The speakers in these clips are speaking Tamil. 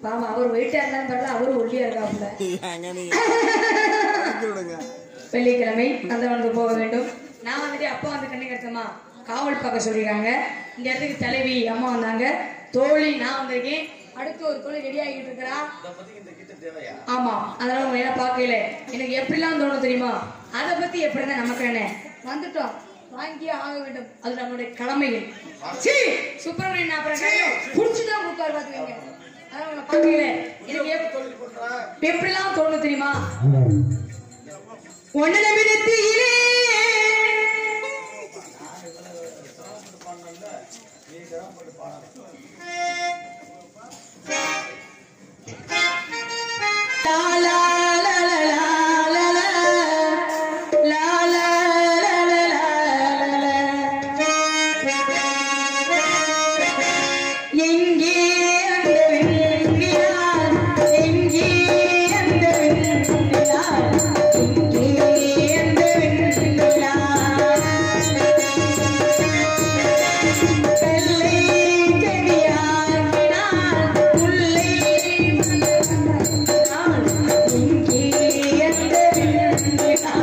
பாமா அவர் வெயிட்டா இருந்தாலும் பரவாயில்ல அவரும் ஒல்லியா இருக்காப்புல விடுங்க வெள்ளிக்கிழமை நந்தவனத்துக்கு போக வேண்டும் நான் வந்துட்டு அப்பா வந்து கண்ணு கட்டமா காவல் பார்க்க சொல்லிருக்காங்க இந்த இடத்துக்கு தலைவி அம்மா வந்தாங்க தோழி நான் வந்திருக்கேன் அடுத்து ஒரு தோழி ரெடி ஆகிட்டு இருக்கிறா ஆமா அதனால உங்களை எல்லாம் பார்க்கல எனக்கு எப்படிலாம் தோணும் தெரியுமா அதை பத்தி எப்படின்னா நமக்கு என்ன வந்துட்டோம் வாங்கியே ஆக வேண்டும் அது நம்மளுடைய கடமைகள் சீ சுப்பிரமணியன் அப்புறம் புடிச்சுதான் கொடுத்தாரு பாத்துக்கங்க அதனால உங்களை பார்க்கல எனக்கு எப்- எப்படிலாம் தோணும் தெரியுமா ஒன்னு நிமிடத்திலே லா லா லா லா லா லா லா லா லா லா லா எங்கே அந்த வெண்ணிலா எங்கே அந்த வெண்ணிலா எங்கே அந்த வெண்ணிலா கல்லை கடியாக்கினான் முல்லை மணந்தாள். எங்கே அந்த வெண்ணிலா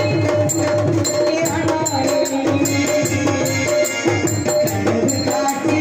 காட்டி